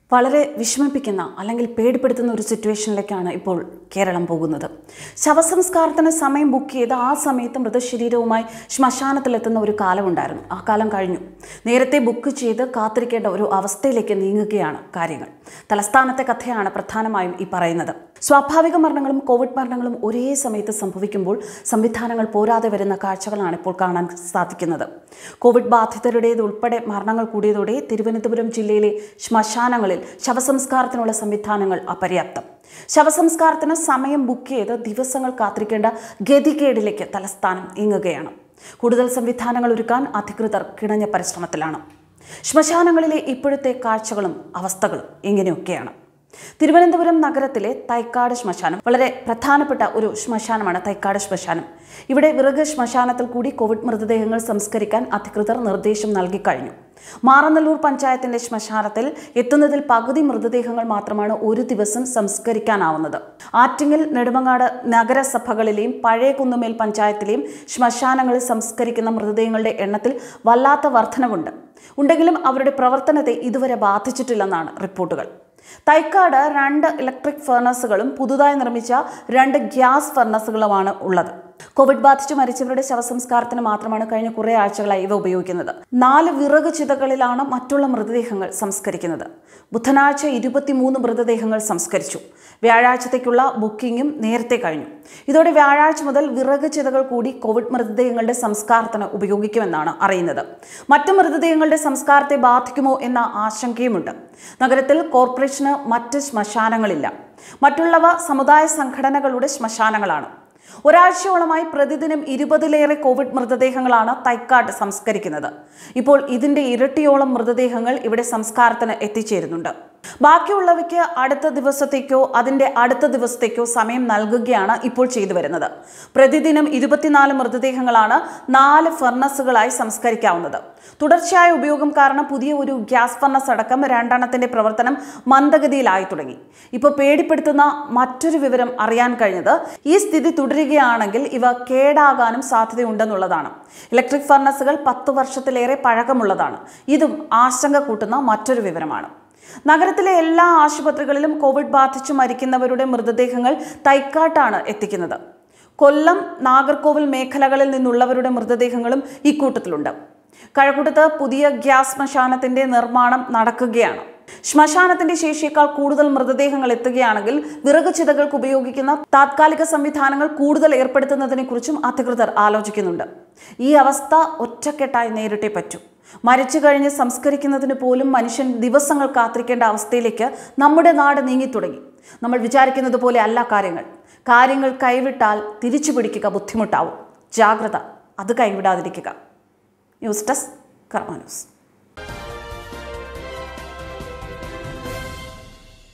വളരെ വിഷമിപ്പിക്കുന്ന അല്ലെങ്കിൽ പേടിപ്പെടുത്തുന്ന ഒരു സിറ്റുവേഷനിലേക്കാണ് ഇപ്പോൾ കേരളം പോകുന്നത് ശവസംസ്കാരത്തിന് സമയം ബുക്ക് ചെയ്ത് ആ സമയത്ത് മൃതശരീരവുമായി ശ്മശാനത്തിലെത്തുന്ന ഒരു കാലമുണ്ടായിരുന്നു ആ കാലം കഴിഞ്ഞു നേരത്തെ ബുക്ക് ചെയ്ത് കാത്തിരിക്കേണ്ട ഒരു അവസ്ഥയിലേക്ക് നീങ്ങുകയാണ് കാര്യങ്ങൾ തലസ്ഥാനത്തെ കഥയാണ് പ്രധാനമായും ഈ പറയുന്നത് സ്വാഭാവിക മരണങ്ങളും കോവിഡ് മരണങ്ങളും ഒരേ സമയത്ത് സംഭവിക്കുമ്പോൾ സംവിധാനങ്ങൾ പോരാതെ വരുന്ന കാഴ്ചകളാണ് ഇപ്പോൾ കാണാൻ സാധിക്കുന്നത് കോവിഡ് ബാധിതരുടേത് ഉൾപ്പെടെ മരണങ്ങൾ കൂടിയതോടെ തിരുവനന്തപുരം ജില്ലയിലെ ശ്മശാനങ്ങളിൽ ശവസംസ്കാരത്തിനുള്ള സംവിധാനങ്ങൾ അപര്യാപ്തം ശവസംസ്കാരത്തിന് സമയം ബുക്ക് ചെയ്ത് ദിവസങ്ങൾ കാത്തിരിക്കേണ്ട ഗതികേടിലേക്ക് തലസ്ഥാനം നീങ്ങുകയാണ് കൂടുതൽ സംവിധാനങ്ങൾ ഒരുക്കാൻ അധികൃതർ കിണഞ്ഞ പരിശ്രമത്തിലാണ് ശ്മശാനങ്ങളിലെ ഇപ്പോഴത്തെ കാഴ്ചകളും അവസ്ഥകളും ഇങ്ങനെയൊക്കെയാണ് തിരുവനന്തപുരം നഗരത്തിലെ തൈക്കാട് ശ്മശാനം വളരെ പ്രധാനപ്പെട്ട ഒരു ശ്മശാനമാണ് തൈക്കാട് ശ്മശാനം ഇവിടെ വിറക് ശ്മശാനത്തിൽ കൂടി കോവിഡ് മൃതദേഹങ്ങൾ സംസ്കരിക്കാൻ അധികൃതർ നിർദ്ദേശം നൽകിക്കഴിഞ്ഞു മാറനല്ലൂർ പഞ്ചായത്തിന്റെ ശ്മശാനത്തിൽ എത്തുന്നതിൽ പകുതി മൃതദേഹങ്ങൾ മാത്രമാണ് ഒരു ദിവസം സംസ്കരിക്കാനാവുന്നത് ആറ്റിങ്ങൽ നെടുമങ്ങാട് നഗരസഭകളിലെയും പഴയ കുന്നുമേൽ പഞ്ചായത്തിലെയും ശ്മശാനങ്ങളിൽ സംസ്കരിക്കുന്ന മൃതദേഹങ്ങളുടെ എണ്ണത്തിൽ വല്ലാത്ത വർധനവുണ്ട് ഉണ്ടെങ്കിലും അവരുടെ പ്രവർത്തനത്തെ ഇതുവരെ ബാധിച്ചിട്ടില്ലെന്നാണ് റിപ്പോർട്ടുകൾ തൈക്കാട് രണ്ട് ഇലക്ട്രിക് ഫർണസുകളും പുതുതായി നിർമ്മിച്ച രണ്ട് ഗ്യാസ് ഫർണസുകളുമാണ് ഉള്ളത് കോവിഡ് ബാധിച്ച് മരിച്ചവരുടെ ശവസംസ്കാരത്തിന് മാത്രമാണ് കഴിഞ്ഞ കുറേ ആഴ്ചകളായി ഇവ ഉപയോഗിക്കുന്നത് നാല് വിറക് ചിതകളിലാണ് മറ്റുള്ള മൃതദേഹങ്ങൾ സംസ്കരിക്കുന്നത് ബുധനാഴ്ച ഇരുപത്തിമൂന്ന് മൃതദേഹങ്ങൾ സംസ്കരിച്ചു വ്യാഴാഴ്ചത്തേക്കുള്ള ബുക്കിംഗും നേരത്തെ കഴിഞ്ഞു ഇതോടെ വ്യാഴാഴ്ച മുതൽ വിറക് ചിതകൾ കൂടി കോവിഡ് മൃതദേഹങ്ങളുടെ സംസ്കാരത്തിന് ഉപയോഗിക്കുമെന്നാണ് അറിയുന്നത് മറ്റ് മൃതദേഹങ്ങളുടെ സംസ്കാരത്തെ ബാധിക്കുമോ എന്ന ആശങ്കയുമുണ്ട് നഗരത്തിൽ കോർപ്പറേഷന് മറ്റ് ശ്മശാനങ്ങളില്ല മറ്റുള്ളവ സമുദായ സംഘടനകളുടെ ശ്മശാനങ്ങളാണ് ഒരാഴ്ചയോളമായി പ്രതിദിനം ഇരുപതിലേറെ കോവിഡ് മൃതദേഹങ്ങളാണ് തൈക്കാട് സംസ്കരിക്കുന്നത് ഇപ്പോൾ ഇതിന്റെ ഇരട്ടിയോളം മൃതദേഹങ്ങൾ ഇവിടെ സംസ്കാരത്തിന് എത്തിച്ചേരുന്നുണ്ട് ബാക്കിയുള്ളവയ്ക്ക് അടുത്ത ദിവസത്തേക്കോ അതിന്റെ അടുത്ത ദിവസത്തേക്കോ സമയം നൽകുകയാണ് ഇപ്പോൾ ചെയ്തു വരുന്നത് പ്രതിദിനം ഇരുപത്തിനാല് മൃതദേഹങ്ങളാണ് നാല് ഫർണസുകളായി സംസ്കരിക്കാവുന്നത് തുടർച്ചയായ ഉപയോഗം കാരണം പുതിയ ഒരു ഗ്യാസ് ഫർണസ് അടക്കം രണ്ടെണ്ണത്തിന്റെ പ്രവർത്തനം മന്ദഗതിയിലായി തുടങ്ങി ഇപ്പോൾ പേടിപ്പെടുത്തുന്ന മറ്റൊരു വിവരം അറിയാൻ കഴിഞ്ഞത് ഈ സ്ഥിതി തുടരുകയാണെങ്കിൽ ഇവ കേടാകാനും സാധ്യതയുണ്ടെന്നുള്ളതാണ് ഇലക്ട്രിക് ഫർണസുകൾ പത്ത് വർഷത്തിലേറെ പഴക്കമുള്ളതാണ് ഇതും ആശങ്ക കൂട്ടുന്ന മറ്റൊരു വിവരമാണ് നഗരത്തിലെ എല്ലാ ആശുപത്രികളിലും കോവിഡ് ബാധിച്ചു മരിക്കുന്നവരുടെ മൃതദേഹങ്ങൾ തൈക്കാട്ടാണ് എത്തിക്കുന്നത് കൊല്ലം നാഗർകോവിൽ മേഖലകളിൽ നിന്നുള്ളവരുടെ മൃതദേഹങ്ങളും ഇക്കൂട്ടത്തിലുണ്ട് കഴക്കൂട്ടത്ത് പുതിയ ഗ്യാസ് ശ്മശാനത്തിന്റെ നിർമ്മാണം നടക്കുകയാണ് ശ്മശാനത്തിന്റെ ശേഷിയേക്കാൾ കൂടുതൽ മൃതദേഹങ്ങൾ എത്തുകയാണെങ്കിൽ വിറക് ചിതകൾക്ക് ഉപയോഗിക്കുന്ന താത്കാലിക സംവിധാനങ്ങൾ കൂടുതൽ ഏർപ്പെടുത്തുന്നതിനെ കുറിച്ചും അധികൃതർ ആലോചിക്കുന്നുണ്ട് ഈ അവസ്ഥ ഒറ്റക്കെട്ടായി നേരിട്ടേ പറ്റൂ മരിച്ചു കഴിഞ്ഞ് സംസ്കരിക്കുന്നതിന് പോലും മനുഷ്യൻ ദിവസങ്ങൾ കാത്തിരിക്കേണ്ട അവസ്ഥയിലേക്ക് നമ്മുടെ നാട് നീങ്ങിത്തുടങ്ങി നമ്മൾ വിചാരിക്കുന്നത് പോലെ അല്ല കാര്യങ്ങൾ കാര്യങ്ങൾ കൈവിട്ടാൽ തിരിച്ചു പിടിക്കുക ബുദ്ധിമുട്ടാവും ജാഗ്രത അത് കൈവിടാതിരിക്കുക ന്യൂസ് ഡെസ്ക് കർമ്മ ന്യൂസ്